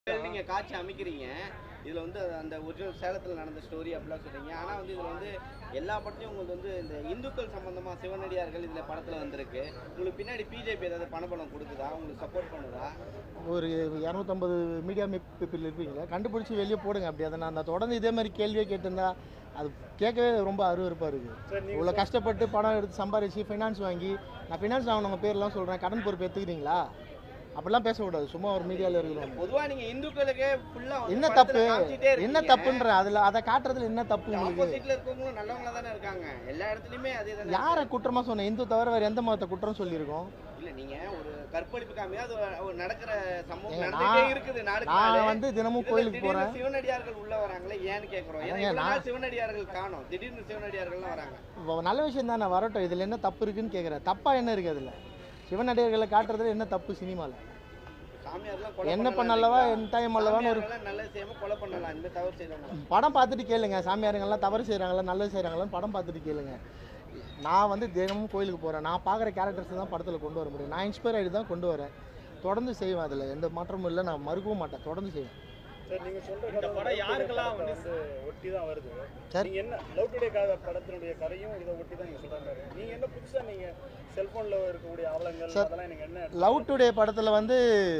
நீங்க காட்சி அமைக்கிறீங்க இதுல வந்து அந்த ஒரிஜினல் சேலத்துல நடந்த ஸ்டோரி அப்படிலாம் சொல்றீங்க ஆனா வந்து இதுல வந்து எல்லா படத்தையும் உங்களுக்கு வந்து இந்த இந்துக்கள் சம்பந்தமா சிவனடியார்கள் இந்த படத்துல வந்திருக்கு உங்களுக்கு பின்னாடி பிஜேபி ஏதாவது பணபலம் கொடுக்குதா உங்களுக்கு சப்போர்ட் பண்ணுதா ஒரு இரநூத்தம்பது மீடியா பீப்பிள் இருப்பீங்களா கண்டுபிடிச்சி வெளியே போடுங்க அப்படி அதை நான் தொடர்ந்து இதே மாதிரி கேள்வியே கேட்டிருந்தா அது கேட்கவே ரொம்ப அருவருப்பாக இருக்குது இவ்வளோ கஷ்டப்பட்டு படம் எடுத்து சம்பாரிச்சு ஃபைனான்ஸ் வாங்கி நான் ஃபைனான்ஸ் வாங்கினவங்க பேர்லாம் சொல்கிறேன் கடன் பொறுப்பு எடுத்துக்கிறீங்களா அப்படிலாம் பேசக்கூடாது சும்மா ஒரு மீடியாவில் இருக்கிறோம் பொதுவா நீங்க இந்துக்களுக்கே ஃபுல்லா என்ன தப்பு என்ன தப்புன்ற அதில் அதை காட்டுறதுல என்ன தப்பு உங்களுக்கு ஆப்போசிட்ல இருக்கவங்களும் நல்லவங்களா தானே இருக்காங்க எல்லா இடத்துலயுமே அதே தானே யாரை குற்றமாக சொன்னேன் இந்து தவிர வேறு எந்த மதத்தை குற்றம் சொல்லியிருக்கோம் இல்ல நீங்க ஒரு கற்பழிப்பு காமியா அது ஒரு- ஒரு நடக்கிற சம்பவம் ஏங்க, நடந்துட்டே நான் இருக்குது நாடு நான் வந்து தினமும் கோயிலுக்கு போகிறேன் சிவனடியார்கள் உள்ள வராங்களே ஏன்னு கேக்குறோம் ஏன்னா அதாங்க, இவ்வளவு நான்- நாள் சிவனடியார்கள் காணோம் திடீர்னு சிவனடியார்கள்லாம் வராங்க இப்போ நல்ல விஷயம் தானே வரட்டும் இதில் என்ன தப்பு இருக்குன்னு கேட்குறேன் தப்பாக என்ன இருக்குது அதில் சிவனடியார்களை காட்டுறதுல என்ன தப்பு சினிமாவில் சாமியார்லாம் கொலை என்ன பண்ணலாம் பண்ணல்லவா இல்லைங்களா? என் டைம் அல்லவான்னு ஒரு சாமியார்கள்லாம் நல்லது செய்யாம கொலை பண்ணலாம் இந்த தவறு செய்யறவங்க படம் பார்த்துட்டு கேளுங்க சாமியாருங்கெல்லாம் தவறு செய்கிறாங்களா நல்லது செய்கிறாங்களான்னு படம் பார்த்துட்டு கேளுங்க நான் வந்து தினமும் கோயிலுக்கு போகிறேன் நான் பார்க்குற கேரக்டர்ஸ் தான் படத்தில் கொண்டு வர முடியும் நான் இன்ஸ்பயர் ஆகிட்டு தான் கொண்டு வரேன் தொடர்ந்து செய்வேன் அதில் எந்த மாற்றமும் இல்லை நான் மறுக்கவும் மாட்டேன் தொடர்ந்து செய்வேன் சார் நீங்க சொல்ற இந்த கதை படம் love யாருக்கெல்லாம் today வந்து கதை ஒட்டி தான் வருது சார். நீங்க என்ன லவ் டுடே கதை படத்தினுடைய கதையும் இதை ஒட்டி தான் நீங்க சொல்றாரு நீங்க என்ன புதுசா நீங்க செல்போன்ல இருக்கக்கூடிய அவலங்கள் சார். அதெல்லாம் எனக்கு என்ன லவ் டுடே படத்தில் வந்து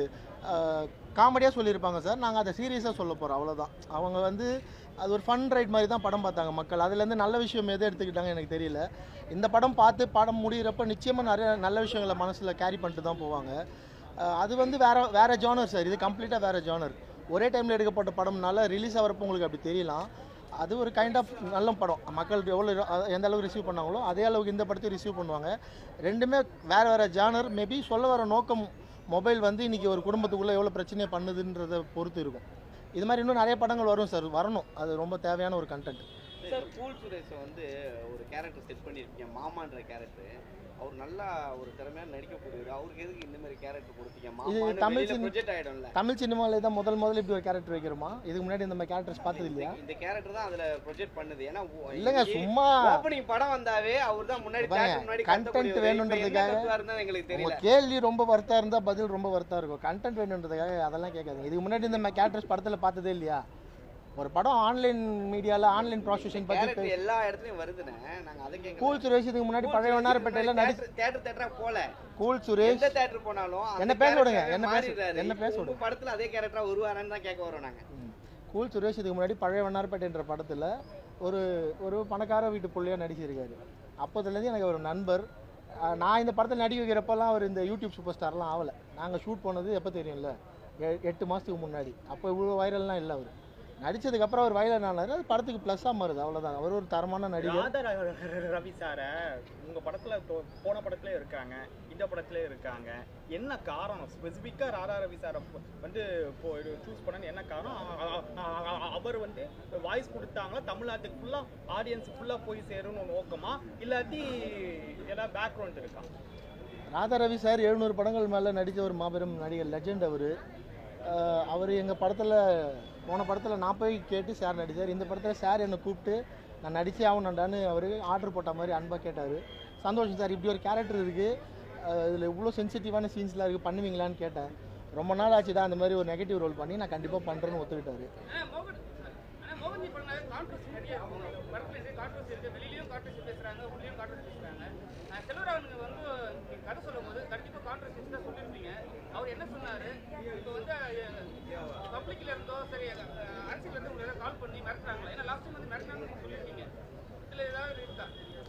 காமெடியாக சொல்லியிருப்பாங்க சார் நாங்கள் அதை சீரியஸாக சொல்ல போகிறோம் அவ்வளோதான் அவங்க வந்து அது ஒரு ஃபன் ரைட் மாதிரி தான் படம் பார்த்தாங்க மக்கள் அதுலேருந்து நல்ல விஷயம் எதை எடுத்துக்கிட்டாங்க எனக்கு தெரியல இந்த படம் பார்த்து படம் முடிகிறப்ப நிச்சயமாக நிறைய நல்ல விஷயங்களை மனசில் கேரி பண்ணிட்டு தான் போவாங்க அஹ் அது வந்து வேற வேற ஜானர் சார் இது கம்ப்ளீட்டாக வேற ஜானர் ஒரே டைமில் எடுக்கப்பட்ட படம்னால ரிலீஸ் ஆகிறப்ப உங்களுக்கு அப்படி தெரியலாம் அது ஒரு கைண்ட் ஆஃப் நல்ல படம் மக்கள் எவ்வளோ எந்த அளவுக்கு ரிசீவ் பண்ணாங்களோ அதே அளவுக்கு இந்த படத்தையும் ரிசீவ் பண்ணுவாங்க ரெண்டுமே வேறு வேறு ஜானர் மேபி சொல்ல வர நோக்கம் மொபைல் வந்து இன்றைக்கி ஒரு குடும்பத்துக்குள்ளே எவ்வளோ பிரச்சனையை பண்ணுதுன்றதை பொறுத்து இருக்கும் இது மாதிரி இன்னும் நிறைய படங்கள் வரும் சார் வரணும் அது ரொம்ப தேவையான ஒரு கண்டென்ட் சார் கூல் சுரேஷ் வந்து ஒரு கேரக்டர் செட் பண்ணியிருக்கீங்க மாமான்ற கேரக்டர் அவர் நல்லா ஒரு திறமையான நடிக்கக்கூடியவர் அவருக்கு எதுக்கு இந்த மாதிரி கேரக்டர் கொடுத்தீங்க இது தமிழ் மாமா சினி- ப்ரொஜெக்ட் ஆயிடும்ல தமிழ் சினிமாவில் தான் முதல் முதல்ல இப்படி ஒரு கேரக்டர் வைக்கிறோமா இதுக்கு முன்னாடி இந்த மாதிரி கேரக்டர்ஸ் பார்த்தது இல்லையா இந்த கேரக்டர் தான் அதுல ப்ரொஜெக்ட் பண்ணுது ஏன்னா இல்லைங்க சும்மா ஓப்பனிங் படம் வந்தாவே அவர் தான் முன்னாடி பாருங்க, theatre முன்னாடி content கத்தக்கூடியவர். இப்ப என்ன வேணுன்றதுக்காக தப்பா இருந்தாலும் எங்களுக்கு உங்க தெரியல கேள்வி ரொம்ப வருத்தா இருந்தா பதில் ரொம்ப வருத்தா இருக்கும் கண்டென்ட் வேணுன்றதுக்காக அதெல்லாம் கேட்காதீங்க இதுக்கு முன்னாடி இந்த கேரக்டர்ஸ் படத்துல பார்த்ததே இல்லையா ஒரு படம் ஆன்லைன் மீடியால ஆன்லைன் ப்ராசஸிங் பத்தி கேரக்டர் எல்லா இடத்துலயும் வருதுண்ணே நாங்க அதை கேட்கல கூல் சுரேஷ் இதுக்கு முன்னாடி பழைய வண்ணாரப்பேட்டையில நடி தேட்டர் தேட்டரா போல கூல் சுரேஷ் எந்த தேட்டர் போனாலும் அந்த என்ன பேச விடுங்க, character என்ன பேச- மாறிடுறாரு. என்ன பேச உங்க விடுங்க. படத்துல அதே கேரக்டரா வருவாரான்னு தான் கேட்க வரோம் நாங்க ம். கூல் சுரேஷ் இதுக்கு முன்னாடி பழைய வண்ணாரப்பேட்டைன்ற படத்துல ஒரு ஒரு பணக்கார வீட்டு புள்ளையா நடிச்சிருக்காரு அப்போதுலேருந்து எனக்கு ஒரு நண்பர் அஹ், நான் இந்த படத்தில் நடிக்க வைக்கிறப்பெல்லாம் அவர் இந்த யூடியூப் சூப்பர் ஸ்டார்லாம் ஆகலை நாங்கள் ஷூட் போனது எப்போ தெரியும்ல எ- எட்டு மாதத்துக்கு முன்னாடி அப்போ இவ்வளோ வைரல்லாம் இல்லை அவர் நடிச்சதுக்கப்புறம் அவர் வைரல் ஆனார் அது படத்துக்கு ப்ளஸ்ஸாக மாறுது அவ்வளோதான் அவர் ஒரு தரமான நடிகர் ராதா ர- ரவி சார உங்க படத்துல போ- போன படத்துல இருக்காங்க இந்த படத்துல இருக்காங்க என்ன காரணம் ஸ்பெசிஃபிக்கா ராதா ரவி சாரை வந்து சூஸ் பண்ண என்ன காரணம் அ- அ- அ- அவர் வந்து வாய்ஸ் கொடுத்தாங்களா தமிழ்நாட்டுக்கு ஃபுல்லா ஆடியன்ஸ் ஃபுல்லா போய் சேரும்னு ஒரு நோக்கமா இல்லாட்டி ஏதாவது பேக்ரவுண்ட் இருக்கா ராதா ரவி சார் எழுநூறு படங்கள் மேலே நடித்த ஒரு மாபெரும் நடிகர் லெஜெண்ட் அவர் அவர் எங்கள் படத்தில் போன படத்தில் நான் போய் கேட்டு சார் நடித்தார் இந்த படத்தில் சார் என்னை கூப்பிட்டு நான் நடிச்சே ஆகணுண்டான்னு அவர் ஆர்டர் போட்ட மாதிரி அன்பாக கேட்டார் சந்தோஷம் சார் இப்படி ஒரு கேரக்டர் இருக்குது இதில் இவ்வளோ சென்சிட்டிவான சீன்ஸ்லாம் இருக்குது பண்ணுவீங்களான்னு கேட்டேன் ரொம்ப நாள் ஆச்சுடா அந்த மாதிரி ஒரு நெகட்டிவ் ரோல் பண்ணி நான் கண்டிப்பாக பண்ணுறேன்னு ஒத்துக்கிட்டாரு ஆனா மோகன் ஆனா மோகன்ஜி பண்ணாலே கான்ட்ரவர்சி நிறைய இருக்கும் படத்துல கான்ட்ரவர்சி இருக்கு வெளியிலயும் கான்ட்ரவர்சி பேசுறாங்க உள்ளேயும் கான்ட்ரவர்சி பேசுறாங்க ஆஹ் செல்வராகவனுக்கு வந்து நீங்க கதை சொல்லும் போது கண்டிப்பா கான்ட்ரவர்சி தான் சொல்லியிருப்பீங்க அவர் என்ன சொன்னாரு இப்போ வந்து பப்ளிக்ல இருந்தோ சரி அஹ் அரசியல்ல இருந்து உங்களுக்கு ஏதாவது கால் பண்ணி மிரட்டுறாங்களா ஏன்னா லாஸ்ட் டைம் வந்து மிரட்டுறாங்கன்னு நீங்க சொல்லியிருக்கீங்க இதுல ஏதாவது இருக்கா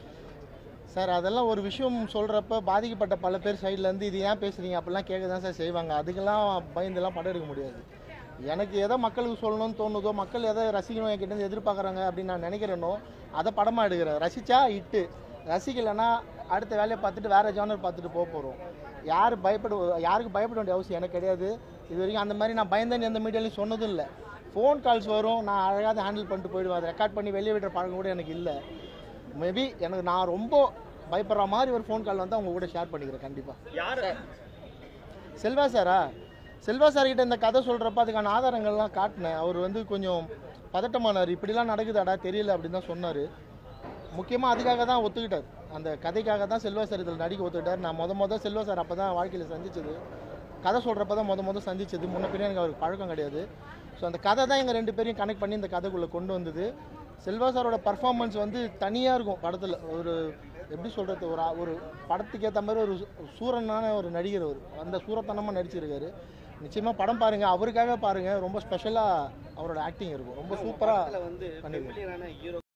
சார் அதெல்லாம் ஒரு விஷயம் சொல்கிறப்ப பாதிக்கப்பட்ட பல பேர் சைட்லேருந்து இது ஏன் பேசுகிறீங்க அப்படிலாம் கேட்க தான் சார் செய்வாங்க அதுக்கெல்லாம் பயந்துலாம் படம் எடுக்க முடியாது எனக்கு எதை மக்களுக்கு சொல்லணும்னு தோணுதோ மக்கள் எதை ரசிக்கணும் என்கிட்ட இருந்து எதிர்பார்க்குறாங்க அப்படின்னு நான் நினைக்கிறேனோ அதை படமாக எடுக்கிறேன் ரசிச்சா இட்டு ரசிக்கலைன்னா அடுத்த வேலையை பார்த்துட்டு வேறு ஜானர் பார்த்துட்டு போக போகிறோம் யார் பயப்பட யாருக்கு பயப்பட வேண்டிய அவசியம் எனக்கு கிடையாது இது வரைக்கும் அந்த மாதிரி நான் பயந்தேன்னு எந்த மீடியாலையும் சொன்னதும் இல்லை ஃபோன் கால்ஸ் வரும் நான் அழகாக ஹேண்டில் பண்ணிட்டு போயிடுவேன் அதை ரெக்கார்ட் பண்ணி வெளியே விடுற பழக்கம் கூட எனக்கு இல்லை மேபி எனக்கு நான் ரொம்ப பயப்படுற மாதிரி ஒரு ஃபோன் கால் வந்து அவங்க கூட ஷேர் பண்ணிக்கிறேன் கண்டிப்பாக யாரு செல்வா சாரா செல்வா சார் கிட்ட இந்த கதை சொல்கிறப்ப அதுக்கான ஆதாரங்கள்லாம் காட்டினேன் அவர் வந்து கொஞ்சம் பதட்டமானார் இப்படிலாம் நடக்குதாடா தெரியல அப்படின்னு தான் சொன்னார் முக்கியமாக அதுக்காக தான் ஒத்துக்கிட்டார் அந்த கதைக்காக தான் செல்வா சார் இதில் நடிக்க ஒத்துக்கிட்டார் நான் முத முத செல்வா சார் அப்போ தான் வாழ்க்கையில் சந்திச்சது கதை சொல்கிறப்ப தான் முத முத சந்திச்சது முன்ன பின்ன எனக்கு அவருக்கு பழக்கம் கிடையாது ஸோ அந்த கதை தான் எங்கள் ரெண்டு பேரையும் கனெக்ட் பண்ணி இந்த கதைக்குள்ளே கொண்டு வந்தது செல்வா சாரோட பர்ஃபார்மன்ஸ் வந்து தனியாக இருக்கும் படத்தில் ஒரு எப்படி சொல்கிறது ஒரு ஆ- ஒரு படத்துக்கு ஏற்ற மாதிரி ஒரு சூ- சூரனான ஒரு நடிகர் அவர் அந்த சூரத்தனமாக நடிச்சிருக்காரு நிச்சயமாக படம் பாருங்கள் அவருக்காக பாருங்கள் ரொம்ப ஸ்பெஷலாக அவரோட ஆக்டிங் இருக்கும் ரொம்ப சூப்பராக படத்துல வந்து பண்ணிருக்காரு. ஃபெமிலியரான ஹீரோ